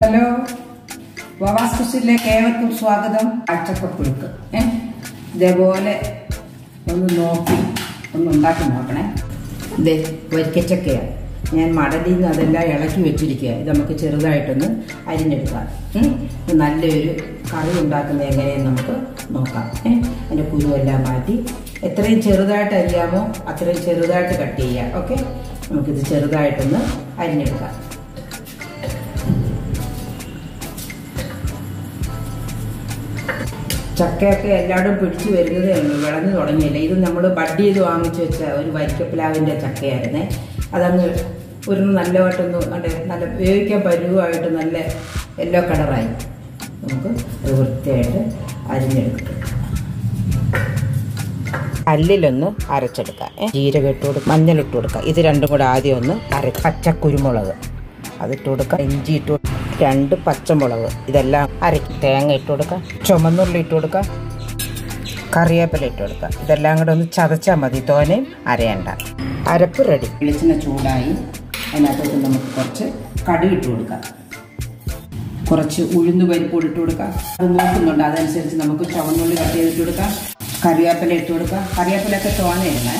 Hello വവാസ് കിച്ചണിലേക്ക് ഏവർക്കും സ്വാഗതം അച്ചക്കപ്പുഴുക്ക് ഏ ഇതേപോലെ ഒന്ന് നോക്കി ഒന്ന് ഉണ്ടാക്കി നോക്കണേ ഇതേ വരിക്കച്ചക്കയാണ് ഞാൻ മടലിൽ നിന്ന് അതെല്ലാം ഇളക്കി വെച്ചിരിക്കുക ഇത് നമുക്ക് ചെറുതായിട്ടൊന്ന് അരിഞ്ഞെടുക്കാം ഉം. ഇത് നല്ലൊരു കറി ഉണ്ടാക്കുന്നത് എങ്ങനെയെന്ന് നമുക്ക് നോക്കാം ഏ അതിൻ്റെ കുരുവെല്ലാം മാറ്റി എത്രയും ചെറുതായിട്ട് അരിയാമോ അത്രയും ചെറുതായിട്ട് കട്ട് ചെയ്യാം ഓക്കെ നമുക്കിത് ചെറുതായിട്ടൊന്ന് അരിഞ്ഞെടുക്കാം ചക്കയൊക്കെ എല്ലായിടും പിടിച്ചു വരുന്നതേ ഉള്ളൂ വിളഞ്ഞു തുടങ്ങിയില്ല ഇത് നമ്മൾ ബഡ് ചെയ്ത് വാങ്ങിച്ചു വെച്ച ഒരു വരിക്കപ്പിലാവിൻ്റെ ചക്കയായിരുന്നേ അതങ്ങ് ഒരു നല്ലതായിട്ടൊന്ന് കണ്ടേ നല്ല വേവിക്കാൻ പരുവായിട്ട് നല്ല യെല്ലോ കളറായി നമുക്ക് അത് വൃത്തിയായിട്ട് അരിഞ്ഞെടുക്കാം കല്ലിലൊന്ന് അരച്ചെടുക്കാം ഏ, ജീരകം ഇട്ട് കൊടുക്കുക മഞ്ഞൾ ഇട്ട് കൊടുക്കുക ഇത് രണ്ടും കൂടെ ആദ്യം ഒന്ന് അര പച്ച കുരുമുളക് അതിട്ട് കൊടുക്കുക ഇഞ്ചി ഇട്ട് കൊടുക്കുക രണ്ട് പച്ചമുളക് ഇതെല്ലാം അരയ്ക്കും തേങ്ങ ഇട്ട് കൊടുക്കുക ചുമന്നുള്ളി ഇട്ട് കൊടുക്കുക കറിവേപ്പില ഇട്ട് കൊടുക്കുക ഇതെല്ലാം കൂടെ ഒന്ന് ചതച്ചാൽ മതി തോനെയും അരയണ്ട അരപ്പ് റെഡി വെളിച്ചെണ്ണ ചൂടായി അതിനകത്തോട്ട് നമുക്ക് കുറച്ച് കടുക് ഇട്ട് കൊടുക്കാം കുറച്ച് ഉഴുന്ന് പരിപ്പോട് ഇട്ട് കൊടുക്കാം അത് നോക്കുന്നുണ്ട് അതനുസരിച്ച് നമുക്ക് ചുവന്നുള്ളി കട്ട് ചെയ്തിട്ട് കൊടുക്കാം കറിവേപ്പില ഇട്ട് കൊടുക്കാം കറിവേപ്പിലൊക്കെ തോന്നയിടണേ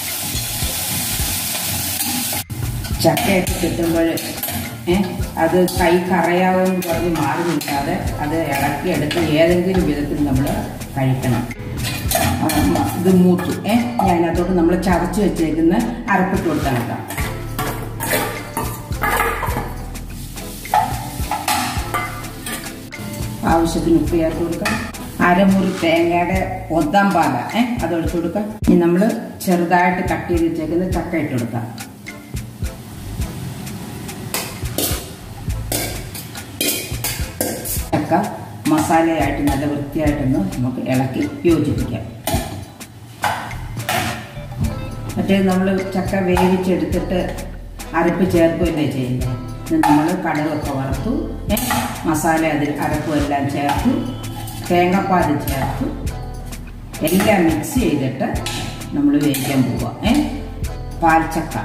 ചക്കയൊക്കെ കിട്ടുമ്പോൾ ഏ അത് കൈ കറയാവെന്ന് പറഞ്ഞ് മാറി നിൽക്കാതെ അത് ഇളക്കിയെടുത്ത് ഏതെങ്കിലും വിധത്തിൽ നമ്മൾ കഴിക്കണം ആ, മ- ഇത് മൂത്തു ഏ ഞാൻ അതിനകത്തോട്ട് നമ്മൾ ചതച്ച് വെച്ചേക്കുന്ന അരപ്പിട്ട് കൊടുത്താൽ കേട്ടോ ആവശ്യത്തിന് ഉപ്പ് ചേർത്ത് കൊടുക്കാം അരമുറി തേങ്ങയുടെ ഒന്നാം പാല ഏ അത് ഒഴിച്ചു കൊടുക്കാം ഇനി നമ്മൾ ചെറുതായിട്ട് കട്ട് ചെയ്ത് വെച്ചേക്കുന്ന ചക്ക ഇട്ട് കൊടുക്കാം ചക്ക മസാലയായിട്ട് നല്ല വൃത്തിയായിട്ടൊന്ന് നമുക്ക് ഇളക്കി യോജിപ്പിക്കാം മറ്റേ നമ്മൾ ചക്ക വേവിച്ചെടുത്തിട്ട് അരപ്പ് ചേർക്കുകയല്ലേ ചെയ്യുന്നത് ഇത് നമ്മൾ കടുകൊക്കെ വറുത്തു ഏ, മസാല അതിൽ അരപ്പും എല്ലാം ചേർത്തു തേങ്ങാപ്പാൽ ചേർത്തു എല്ലാം മിക്സ് ചെയ്തിട്ട് നമ്മൾ വേവിക്കാൻ പോവുക ഏ പാൽച്ചക്ക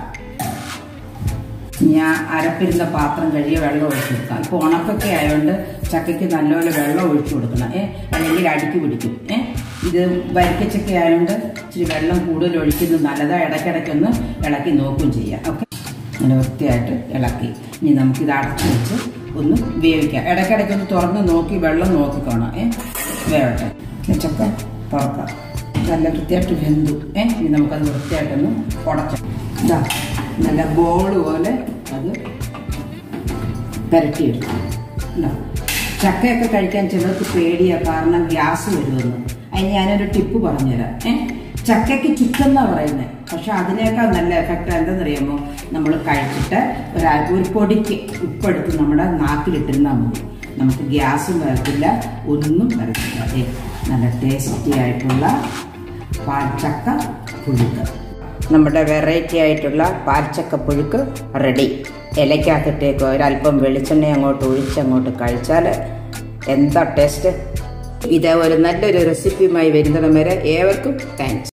ഞാൻ അരപ്പിരുന്ന പാത്രം കഴുകിയ വെള്ളം ഒഴിച്ചു കൊടുക്കാം ഇപ്പോൾ ഉണക്കൊക്കെ ആയതുകൊണ്ട് ചക്കയ്ക്ക് നല്ലപോലെ വെള്ളം ഒഴിച്ചു കൊടുക്കണം ഏ അല്ലെങ്കിൽ അടുക്കി പിടിക്കും ഏ ഇത് വരിക്കച്ചക്ക ആയതുകൊണ്ട് ഇച്ചിരി വെള്ളം കൂടുതൽ ഒഴിക്കുന്നത് നല്ലതാണ് ഇടയ്ക്കിടയ്ക്കൊന്ന് ഇളക്കി നോക്കുകയും ചെയ്യാം ഓക്കെ അങ്ങനെ വൃത്തിയായിട്ട് ഇളക്കി ഇനി നമുക്കിത് അടച്ചു വെച്ച് ഒന്ന് വേവിക്കാം ഇടയ്ക്കിടയ്ക്കൊന്ന് തുറന്ന് നോക്കി വെള്ളം നോക്കിക്കോണം ഏ വേവട്ടെ ഈ ചക്ക തുറക്കാം നല്ല വൃത്തിയായിട്ട് വെന്തു ഏ ഇനി നമുക്കത് വൃത്തിയായിട്ടൊന്ന് ഉടച്ചു ഇതാ നല്ല ബോൾ പോലെ അത് പുരട്ടിയെടുക്കും ഉണ്ടോ ചക്കയൊക്കെ കഴിക്കാൻ ചിലർക്ക് പേടിയാ കാരണം ഗ്യാസ് വരുമെന്ന് അതിന് ഞാനൊരു ടിപ്പ് പറഞ്ഞുതരാം ഏ ചക്കയ്ക്ക് ചുക്കെന്നാ പറയുന്നത് പക്ഷെ അതിനേക്കാൾ നല്ല എഫക്റ്റ് എന്തെന്നറിയാമോ നമ്മൾ കഴിച്ചിട്ട് ഒരു ഒരു പൊടിക്ക് ഉപ്പെടുത്ത് നമ്മുടെ നാക്കിലിട്ടിരുന്നാൽ മതി നമുക്ക് ഗ്യാസും വരത്തില്ല ഒന്നും വരത്തില്ല അതെ നല്ല ടേസ്റ്റി ആയിട്ടുള്ള പാൽച്ചക്ക പുഴുക്ക് നമ്മുടെ വെറൈറ്റി ആയിട്ടുള്ള പാൽച്ചക്ക പുഴുക്ക് റെഡി ഇലക്കകത്തിട്ടേക്ക് ഒരല്പം വെളിച്ചെണ്ണ അങ്ങോട്ട് ഒഴിച്ചങ്ങോട്ട് കഴിച്ചാൽ എന്താ ടേസ്റ്റ് ഇതേപോലെ നല്ലൊരു റെസിപ്പിയുമായി വരുന്നിടം വരെ ഏവർക്കും താങ്ക്സ്